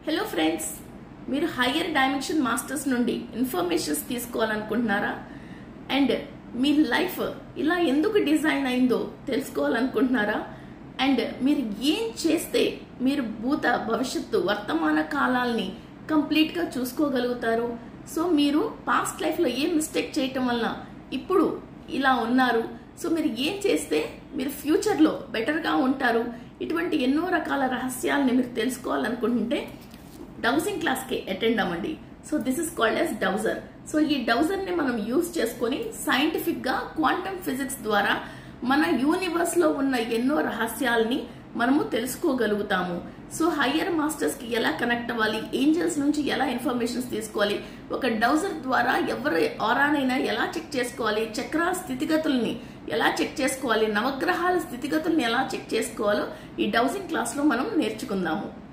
hello friends మీరు higher dimension masters నుండి informations తీసుకోవాలనుకుంటున్నారా అండ్ మీ లైఫ్ ఇలా ఎందుకు డిజైన్ అయిందో తెలుసుకోవాలనుకుంటున్నారా అండ్ మీరు ఏం చేస్తే మీరు భూత భవిష్యత్తు వర్తమాన కాలాల్ని కంప్లీట్గా చూసుకోగలుగుతారు సో మీరు పాస్ట్ లైఫ్లో ఏ మిస్టేక్ చేయటం వల్ల ఇప్పుడు ఇలా ఉన్నారు సో మీరు ఏం చేస్తే మీరు ఫ్యూచర్లో బెటర్గా ఉంటారు ఇటువంటి ఎన్నో రకాల రహస్యాలని మీరు తెలుసుకోవాలనుకుంటుంటే డౌజింగ్ క్లాస్కి అటెండ్ అవ్వండి so this is called as dowser so ఈ డౌజర్ని మనం యూజ్ చేసుకొని సైంటిఫిక్గా క్వాంటమ్ ఫిజిక్స్ ద్వారా మన యూనివర్స్లో ఉన్న ఎన్నో రహస్యాల్ని మనము తెలుసుకోగలుగుతాము సో హయ్యర్ మాస్టర్స్కి ఎలా కనెక్ట్ అవ్వాలి ఏంజల్స్ నుంచి ఎలా ఇన్ఫర్మేషన్స్ తీసుకోవాలి ఒక డౌజర్ ద్వారా ఎవరు ఆరానైనా ఎలా చెక్ చేసుకోవాలి చక్ర స్థితిగతుల్ని ఎలా చెక్ చేసుకోవాలి నవగ్రహాల స్థితిగతుల్ని ఎలా చెక్ చేసుకోవాలో ఈ డౌజింగ్ క్లాస్లో మనం నేర్చుకుందాము